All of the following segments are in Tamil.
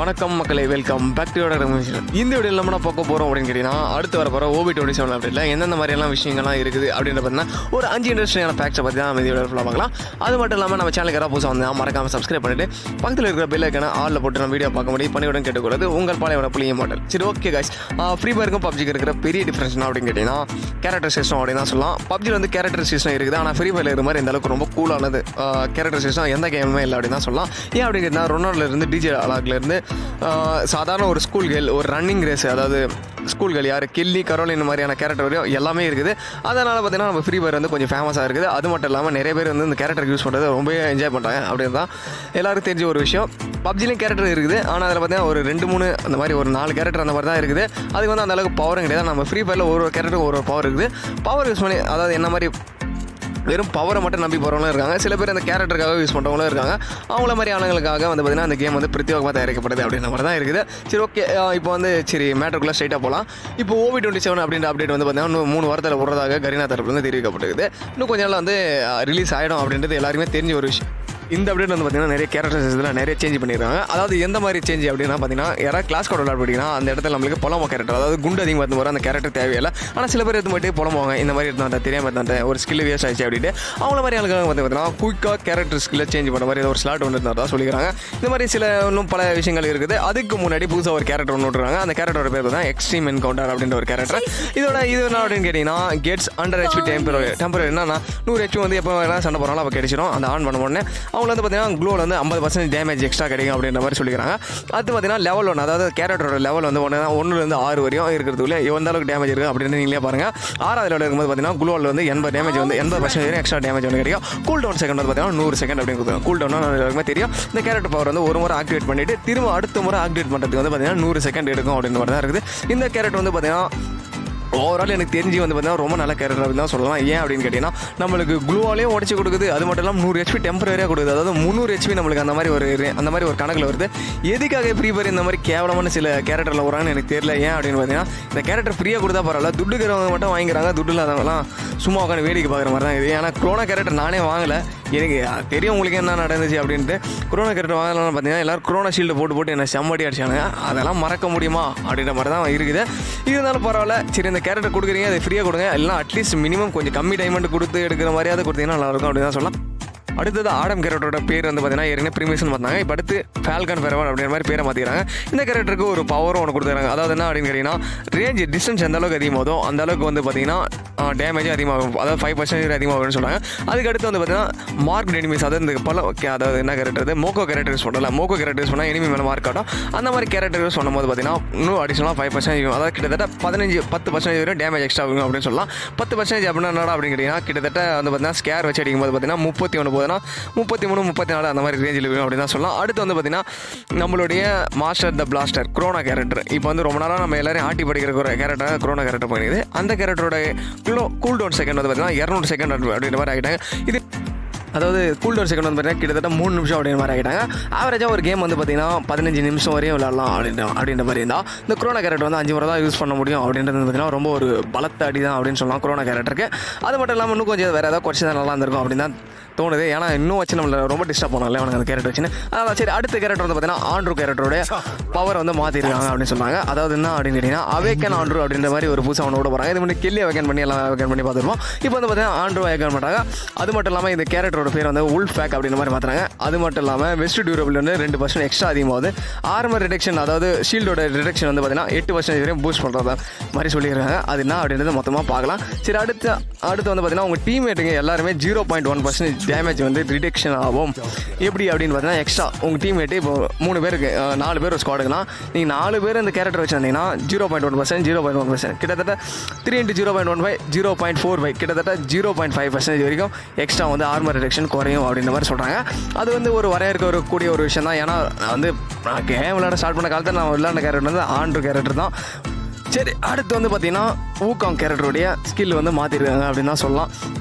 வணக்கம் மக்களே வெல்கம் பேக் டு இந்த வீடியோ நம்ம என்ன பார்க்க போகிறோம் அப்படின்னு கேட்டிங்கன்னா அடுத்து வர போகிற ஓபி டுவெண்ட்டி செவன் அப்டேட்டில் எந்தெந்த மாதிரியெல்லாம் விஷயங்கள்லாம் இருக்குது அப்படின்ற பார்த்தீங்கன்னா ஒரு அஞ்சு இன்ட்ரெஸ்டிங்கான ஃபேக்ட்ஸை பற்றி தான் நம்ம இந்த வீடியோ ஃபுல்லாக பார்க்கலாம் அது மட்டும் இல்லாமல் நம்ம சேனலுக்கு யாராவது புதுசாக வந்து மறக்காம சப்ஸ்கிரைப் பண்ணிட்டு பக்கத்தில் இருக்கிற பெல் ஐக்கான ஆளில் போட்டு நம்ம வீடியோ பார்க்க முடியும் பண்ணிவிடும் கேட்டுக்கூடாது உங்கள் பாளையோட புளிய மாடல் சரி ஓகே காய்ஸ் ஃப்ரீ ஃபயருக்கும் பப்ஜிக்கு இருக்கிற பெரிய டிஃப்ரென்ஸ் என்ன அப்படின்னு கேட்டிங்கன்னா கேரக்டர் சிஸ்டம் அப்படின்னு தான் சொல்லலாம் பப்ஜியில் வந்து கேரக்டர் சிஸ்டம் இருக்குது ஆனால் ஃப்ரீ ஃபயர் இருக்கிற மாதிரி இந்த அளவுக்கு ரொம்ப கூலானது கேரக்டர் சிஸ்டம் எந்த கேமுமே இல்லை அப்படின்னு தான் சொல்லலாம் ஏன் அப்படின்னு கேட்டால் ரொனால்ட்ல இருந்து டிஜே அலாக்ல இருந்து ஆஹ், சாதாரண ஒரு ஸ்கூல் கேர்ள் ஒரு ரன்னிங் ரேஸ் அதாவது ஸ்கூல் கேர்ள் யார் கில்லி கரோலின் மாதிரியான கேரக்டர் வரையும் எல்லாமே இருக்குது அதனால் பார்த்தீங்கன்னா நம்ம ஃப்ரீ ஃபயர் வந்து கொஞ்சம் ஃபேமஸாக இருக்குது அது மட்டும் இல்லாமல் நிறைய பேர் வந்து இந்த கேரக்டர் யூஸ் பண்ணுறது ரொம்பவே என்ஜாய் பண்ணுறாங்க அப்படின்னு தான் எல்லாருக்கும் தெரிஞ்ச ஒரு விஷயம் பப்ஜிலையும் கேரக்டர் இருக்குது ஆனால் அதில் பார்த்தீங்கன்னா ஒரு ரெண்டு மூணு அந்த மாதிரி ஒரு நாலு கேரக்டர் அந்த மாதிரி தான் இருக்குது அதுக்கு வந்து அந்த அளவுக்கு பவரும் கிடையாது நம்ம ஃப்ரீ ஃபயரில் ஒரு ஒரு கேரக்டருக்கு ஒரு ஒரு பவர் இருக்குது பவர் யூஸ் பண்ணி அதாவது என்ன மாதிரி வெறும் பவரை மட்டும் நம்பி போகிறவங்களும் இருக்காங்க சில பேர் அந்த கேரக்டருக்காக யூஸ் பண்ணுறவங்களும் இருக்காங்க அவங்கள மாதிரி ஆளுங்களுக்காக வந்து பார்த்தீங்கன்னா அந்த கேம் வந்து பிரத்யேகமாக தயாரிக்கப்படுது அப்படின்ற மாதிரி தான் இருக்குது சரி ஓகே இப்போ வந்து சரி மேட்டருக்குள்ளே ஸ்ட்ரைட்டாக போகலாம் இப்போ ஓவி டுவெண்ட்டி செவன் அப்படின்ற அப்டேட் வந்து பார்த்தீங்கன்னா இன்னும் மூணு வாரத்தில் விடுறதாக கரீனா தரப்புலேருந்து தெரிவிக்கப்பட்டிருக்குது இன்னும் கொஞ்ச நாள் வந்து ரிலீஸ் ஆகிடும் அப்படின்றது எல்லாருமே தெரிஞ்ச ஒரு விஷயம் இந்த அப்டேட் வந்து பார்த்தீங்கன்னா நிறைய கேரக்டர்ஸ் இதில் நிறைய சேஞ்ச் பண்ணியிருக்காங்க அதாவது எந்த மாதிரி சேஞ்ச் அப்படின்னா பார்த்தீங்கன்னா யாராவது கிளாஸ் கோட் விளாட் பண்ணிங்கன்னா அந்த இடத்துல நம்மளுக்கு பொலமோ கேரக்டர் அதாவது குண்டு அதிகமாக எடுத்து வர அந்த கேரக்டர் தேவையில்லை ஆனால் சில பேர் எடுத்து போயிட்டு புலம்புவாங்க இந்த மாதிரி எடுத்து வந்தேன் தெரியாமல் எடுத்து ஒரு ஸ்கில் வேஸ்ட் ஆயிடுச்சு அப்படின்ட்டு அவங்கள மாதிரி ஆளுங்க வந்து பார்த்தீங்கன்னா குயிக்காக கேரக்டர் ஸ்கில்லை சேஞ்ச் பண்ண மாதிரி ஏதோ ஒரு ஸ்லாட் ஒன்று இருந்தால் தான் சொல்லிக்கிறாங்க இந்த மாதிரி சில இன்னும் பல விஷயங்கள் இருக்குது அதுக்கு முன்னாடி புதுசாக ஒரு கேரக்டர் ஒன்று விட்றாங்க அந்த கேரக்டரோட பேர் தான் எக்ஸ்ட்ரீம் என்கவுண்டர் அப்படின்ற ஒரு கேரக்டர் இதோட இது என்ன அப்படின்னு கேட்டிங்கன்னா gets under HP temporary temporary என்னன்னா நூறு ஹெச்பி வந்து எப்போ வேணால் சண்டை போகிறாலும் அப்போ கிடைச்சிடும் அந்த ஆன் பண்ண உடனே அவங்க வந்து பார்த்தீங்கன்னா க்ளோவில் வந்து ஐம்பது பர்சன்ட் டேமேஜ் எக்ஸ்ட்ரா கிடைக்கும் அப்படின்ற மாதிரி சொல்லிக்கிறாங்க அது பார்த்தீங்கன்னா லெவல் ஒன்று அதாவது கேரக்டரோட லெவல் வந்து ஒன்று ஒன்றுலேருந்து ஆறு வரையும் இருக்கிறதுக்குள்ள எந்த அளவுக்கு டேமேஜ் இருக்குது அப்படின்னு நீங்களே பாருங்கள் ஆறாவது லெவல் இருக்கும்போது பார்த்தீங்கன்னா க்ளோவில் வந்து எண்பது டேமேஜ் வந்து எண்பது பர்சன்ட் வரையும் எக்ஸ்ட்ரா டேமேஜ் வந்து கிடைக்கும் கூல் டவுன் செகண்ட் வந்து பார்த்தீங்கன்னா நூறு செகண்ட் அப்படின்னு கொடுத்துருங்க கூல் டவுன் எல்லாருக்குமே தெரியும் இந்த கேரக்டர் பவர் வந்து ஒரு முறை ஆக்டிவேட் பண்ணிட்டு திரும்ப அடுத்த முறை ஆக்டிவேட் பண்ணுறதுக்கு வந்து பார்த்தீங்கன்னா நூறு செகண்ட் எடுக்கும் அப்படின்னு மாதிரி தான் இருக்குது இந்த கேரக்டர் வந்து பார்த்தீங்கன்னா ஓவரால் எனக்கு தெரிஞ்சு வந்து பார்த்தீங்கன்னா ரொம்ப நல்ல கேரக்டர் அப்படின்னு தான் சொல்லலாம் ஏன் அப்படின்னு கேட்டிங்கன்னா நம்மளுக்கு க்ளூவாலையும் உடச்சி கொடுக்குது அது மட்டும் இல்லாமல் நூறு ஹெச்பி டெம்பரரியாக கொடுக்குது அதாவது முந்நூறு ஹெச்பி நம்மளுக்கு அந்த மாதிரி ஒரு re- அந்த மாதிரி ஒரு கணக்கில் வருது எதுக்காக ஃப்ரீ ஃபயர் இந்த மாதிரி கேவலமான சில கேரக்டரில் வரான்னு எனக்கு தெரியல ஏன் அப்படின்னு பார்த்தீங்கன்னா இந்த கேரக்டர் ஃப்ரீயாக கொடுத்தா பரவாயில்ல துட்டுக்கிறவங்க மட்டும் வாங்கிக்கிறாங்க துட்டு இல்லாதவங்களாம் சும்மா உட்காந்து வேடிக்கை பார்க்குற மாதிரி தான் இது ஏன்னா குரோனா கேரக்டர் நானே வாங்கலை எனக்கு தெரியும் உங்களுக்கு என்ன நடந்துச்சு அப்படின்ட்டு குரோனா கேரக்டர் வாங்கலாம்னு பார்த்தீங்கன்னா எல்லாரும் குரோனா ஷீல்டு போட்டு போட்டு என்ன செம்மடி அடிச்சானுங்க அதெல்லாம் மறக்க முடியுமா அப்படின்ற மாதிரி தான் இருக்குது இருந்தாலும் பரவாயில்ல சரி இந்த கேரக்டர் கொடுக்குறீங்க அதை ஃப்ரீயாக கொடுங்க எல்லாம் அட்லீஸ்ட் மினிமம் கொஞ்சம் கம்மி டைமண்ட் கொடுத்து எடுக்கிற மாதிரியாவது கொடுத்தீங்கன்னா நல்லாயிருக்கும் அப்படின்னு தான் சொல்லலாம் அடுத்தது ஆடம் கேரக்டரோட பேர் வந்து பார்த்தீங்கன்னா ஏற்கனவே ப்ரீமியஸ்னு பார்த்தாங்க இப்போ அடுத்து ஃபால்கன் ஃபெரவன் அப்படின்ற மாதிரி பேரை மாற்றிக்கிறாங்க இந்த கேரக்டருக்கு ஒரு பவரும் ஒன்று கொடுத்துறாங்க அதாவது என்ன அப்படின்னு கேட்டிங்கன்னா ரேஞ்ச் டிஸ்டன்ஸ் எந்த அளவுக்கு அதிகமாகுதோ அந்த அளவுக்கு வந்து பார்த்தீங்கன்னா டேமேஜ் அதிகமாகும் அதாவது ஃபைவ் பர்சன்டேஜ் அதிகமாகும்னு சொல்கிறாங்க அதுக்கு அடுத்து வந்து பார்த்தீங்கன்னா மார்க் எனிமீஸ் அதாவது இந்த பல okay, அதாவது என்ன கேரக்டர் அது மோக்கோ கேரக்டர் யூஸ் பண்ணல மோக்கோ கேரக்டர் யூஸ் பண்ணால் எனிமி மேலே மார்க் காட்டும் அந்த மாதிரி கேரக்டர் யூஸ் பண்ணும்போது பார்த்தீங்கன்னா இன்னும் அடிஷனலாக ஃபைவ் பர்சன்டேஜ் அதாவது கிட்டத்தட்ட பதினஞ்சு பத்து பர்சன்டேஜ் வரையும் டேமேஜ் எக்ஸ்ட்ரா ஆகும் அப்படின்னு சொல்லலாம் பத்து பர்சன்டேஜ் அப்படின்னா என்னடா அப்படின்னு கேட்டிங்கன்னா கிட்டத்தட்ட வந்து பார்த்தீங்கன்னா ஸ்கேர் வச்சு அடிக்கும்போது பார்த்தீங்கன்னா முப்பத்தி ஒன்று போதுன்னா முப்பத்தி மூணு முப்பத்தி நாலு அந்த மாதிரி ரேஞ்சில் வரும் அப்படின்னு தான் சொல்லலாம் அடுத்து வந்து பார்த்தீங்கன்னா நம்மளுடைய master the blaster Chrono character இப்போ வந்து ரொம்ப நாளாக நம்ம எல்லாரையும் ஆட்டி படிக்கிற ஒரு கேரக்டர் குரோனா கேரக்டர் போயிருக்குது அந்த கேரக்டரோட குளோ கூல் டவுன் செகண்ட் வந்து பார்த்தீங்கன்னா இரநூறு செகண்ட் அப்படின்ற மாதிரி ஆகிட்டாங்க இது அதாவது கூல் டவுன் செகண்ட் வந்து பார்த்தீங்கன்னா கிட்டத்தட்ட மூணு நிமிஷம் அப்படின்ற மாதிரி ஆகிட்டாங்க ஆவரேஜாக ஒரு கேம் வந்து பார்த்தீங்கன்னா பதினஞ்சு நிமிஷம் வரையும் விளாட்லாம் அப்படின்ற அப்படின்ற மாதிரி இருந்தால் இந்த குரோனா கேரக்டர் வந்து அஞ்சு முறை தான் யூஸ் பண்ண முடியும் அப்படின்றது வந்து பார்த்தீங்கன்னா ரொம்ப ஒரு பலத்த அடி தான் அப்படின்னு சொல்லலாம் குரோனா கேரக்டருக்கு அது மட்டும் இல்லாமல் இன்னும் கொஞ்சம் வேறு ஏதாவது குறைச்சி தான் நல்லா இருந்திருக்கும் அப்படின்னு தான் தோணுது ஏன்னா இன்னும் வச்சு நம்மள ரொம்ப டிஸ்டர்ப் பண்ணல அவனுக்கு அந்த கேரக்டர் வச்சுன்னு அதான் சரி அடுத்த கேரக்டர் வந்து பார்த்தீங்கன்னா ஆண்ட்ரூ கேரக்டரோட பவர் வந்து மாற்றிருக்காங்க அப்படின்னு சொன்னாங்க அதாவது என்ன அப்படின்னு கேட்டிங்கன்னா அவேக்கன் ஆண்ட்ரூ அப்படின்ற மாதிரி ஒரு புதுசாக அவனோட போகிறாங்க இது முன்னாடி கெல்லி அவேக்கன் பண்ணி எல்லாம் அவேக்கன் பண்ணி பார்த்துருப்போம் இப்போ வந்து பார்த்தீங்கன்னா ஆண்ட்ரூ அவேக்கன் பண்ணுறாங்க அது மட்டும் இல்லாமல் இந்த கேரக்டரோட பேர் வந்து உல்ஃப் பேக் அப்படின்ற மாதிரி மாற்றுறாங்க அது மட்டும் இல்லாமல் வெஸ்ட் டியூரபிள் வந்து ரெண்டு பர்சன்ட் எக்ஸ்ட்ரா அதிகமாகுது ஆர்மர் ரிடக்ஷன் அதாவது ஷீல்டோட ரிடக்ஷன் வந்து பார்த்தீங்கன்னா எட்டு பர்சன்டேஜ் வரையும் பூஸ்ட் பண்ணுறதா மாதிரி சொல்லியிருக்காங்க அது என்ன அப்படின்றத மொத்தமாக பார்க்கலாம் சரி அடுத்து அடுத்து வந்து பார்த்தீங்கன்னா உங்கள் டீம்மேட்டுங்க எல்லாருமே zero point one percentage damage வந்து ரிடக்ஷன் ஆகும் எப்படி அப்படின்னு பார்த்தீங்கன்னா எக்ஸ்ட்ரா உங்கள் டீம்மேட்டு இப்போ மூணு பேருக்கு அஹ், நாலு பேர் ஒரு ஸ்குவாடுக்குனா நீங்கள் நாலு பேர் இந்த கேரக்டர் வச்சிருந்தீங்கன்னா zero point one percent zero point one percent கிட்டத்தட்ட three into zero point one five zero point four five கிட்டத்தட்ட ஜீரோ பாயிண்ட் ஃபைவ் பர்சன்டேஜ் வரைக்கும் எக்ஸ்ட்ரா வந்து ஆர்மர் ரிடக்ஷன் குறையும் அப்படின்ற மாதிரி சொல்கிறாங்க அது வந்து ஒரு வரையறுக்க ஒரு கூடிய ஒரு விஷயம் தான் ஏன்னா நான் வந்து நான் கேம் விளையாட ஸ்டார்ட் பண்ண காலத்தில் நான் விளையாண்ட கேரக்டர் வந்து ஆண்ட்ரு கேரக்டர் தான் சரி அடுத்து வந்து பார்த்தீங்கன்னா ஊகாங் கேரக்டருடைய ஸ்கில் வந்து மாற்றிருக்காங்க அப்படின்னு தான் சொல்லலாம்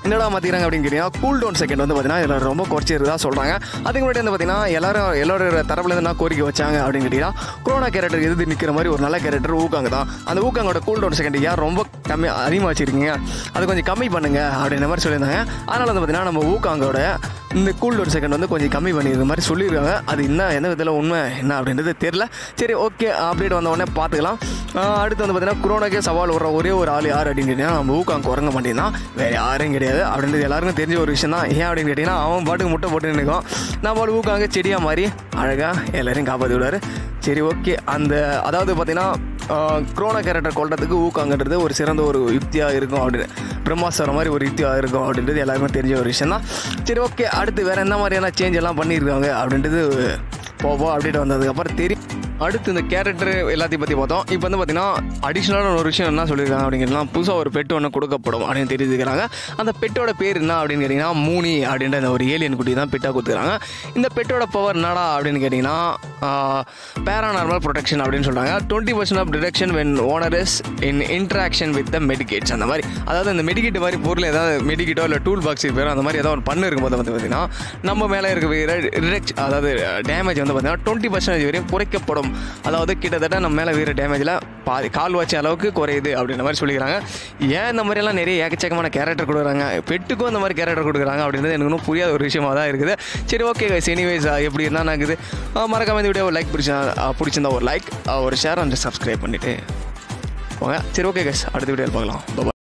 என்னடா மாற்றிக்கிறாங்க அப்படின்னு கேட்டிங்கன்னா கூல் டவுன் செகண்ட் வந்து பார்த்தீங்கன்னா இதில் ரொம்ப குறைச்சிருந்தா சொல்கிறாங்க அதுக்கு முன்னாடி வந்து பார்த்தீங்கன்னா எல்லாரும் எல்லாரோட தரப்புலேருந்து என்ன கோரிக்கை வச்சாங்க அப்படின்னு கேட்டிங்கன்னா கொரோனா கேரக்டர் எதிர்த்து நிற்கிற மாதிரி ஒரு நல்ல கேரக்டர் ஊக்காங்க தான் அந்த ஊக்காங்கோட கூல் டவுன் செகண்ட் யார் ரொம்ப கம்மி அதிகமாக வச்சுருக்கீங்க அது கொஞ்சம் கம்மி பண்ணுங்க அப்படின்ற மாதிரி சொல்லியிருந்தாங்க அதனால் வந்து பார்த்தீங்கன்னா நம்ம ஊக்காங்கோட இந்த கூல் டவுன் செகண்ட் வந்து கொஞ்சம் கம்மி பண்ணியிருக்க மாதிரி சொல்லியிருக்காங்க அது என்ன எந்த விதத்தில் உண்மை என்ன அப்படின்றது தெரில சரி ஓகே அப்டேட் வந்த உடனே பார்த்துக்கலாம் ஆஹ் அடுத்து வந்து பார்த்தீங்கன்னா குரோனாக்கே சவால் விடுற ஒரே ஒரு ஆள் யார் அப்படின்னு கேட்டிங்கன்னா நம்ம ஊக்காங்க குரங்க மாட்டேன்னா வேறு யாரும் கிடையாது அப்படின்றது எல்லாருக்கும் தெரிஞ்ச ஒரு விஷயம் தான் ஏன் அப்படின்னு கேட்டிங்கன்னா அவன் பாட்டுக்கு முட்டை போட்டு நிற்கும் நம்ம பாட்டு ஊக்காங்க செடியாக மாதிரி அழகாக எல்லாரையும் காப்பாற்றி விடுவார் சரி ஓகே அந்த அதாவது பார்த்தீங்கன்னா குரோனா கேரக்டர் கொள்றதுக்கு ஊக்காங்கிறது ஒரு சிறந்த ஒரு யுக்தியாக இருக்கும் அப்படின்னு பிரம்மாஸ்வரம் மாதிரி ஒரு யுக்தியாக இருக்கும் அப்படின்றது எல்லாருக்கும் தெரிஞ்ச ஒரு விஷயம் தான் சரி ஓகே அடுத்து வேறு என்ன மாதிரியான சேஞ்ச் எல்லாம் பண்ணியிருக்காங்க அப்படின்றது போவோம் அப்டேட் வந்ததுக்கப்புறம் தெரியும் அடுத்து இந்த கேரக்டர் எல்லாத்தையும் பற்றி பார்த்தோம் இப்போ வந்து பார்த்தீங்கன்னா அடிஷ்னலான ஒரு விஷயம் என்ன சொல்லியிருக்காங்க அப்படிங்கிறதுனா புதுசாக ஒரு பெட் ஒன்று கொடுக்கப்படும் அப்படின்னு தெரிஞ்சுக்கிறாங்க அந்த பெட்டோட பேர் என்ன அப்படின்னு கேட்டிங்கன்னா மூனி அப்படின்ற அந்த ஒரு ஏலியன் குட்டி தான் பெட்டாக கொடுத்துருக்காங்க இந்த பெட்டோட பவர் என்னடா அப்படின்னு கேட்டிங்கன்னா பேரானார்மல் ப்ரொடெக்ஷன் அப்படின்னு சொல்கிறாங்க twenty percent of detection when owner is in interaction with the medikits அந்த மாதிரி அதாவது இந்த மெடிக்கேட் மாதிரி பொருள் ஏதாவது மெடிக்கேட்டோ இல்லை டூல் பாக்ஸ் பேரும் அந்த மாதிரி ஏதாவது ஒரு பண்ணு இருக்கும்போது வந்து பார்த்தீங்கன்னா நம்ம மேலே இருக்க ரிடெக்ட் அதாவது டேமேஜ் வந்து பார்த்தீங்கன்னா டுவெண்ட்டி பர்சன்டேஜ் வரையும் குறைக்கப்படும் அதாவது கிட்டத்தட்ட நம்ம மேலே வீர டேமேஜில் பாதி கால் வச்ச அளவுக்கு குறையுது அப்படின்ற மாதிரி சொல்லிக்கிறாங்க ஏன் இந்த மாதிரியெல்லாம் நிறைய ஏக்கச்சக்கமான கேரக்டர் கொடுக்குறாங்க பெட்டுக்கும் இந்த மாதிரி கேரக்டர் கொடுக்குறாங்க அப்படின்றது எனக்கு இன்னும் புரியாத ஒரு விஷயமா தான் இருக்குது சரி ஓகே கைஸ் எனிவேஸ் எப்படி என்ன ஆகுது மறக்காம இந்த வீடியோ லைக் பிடிச்சா பிடிச்சிருந்தா ஒரு லைக் ஒரு ஷேர் அண்ட் சப்ஸ்கிரைப் பண்ணிவிட்டு போங்க சரி ஓகே கைஸ் அடுத்த வீடியோ பார்க்கலாம் Bye bye.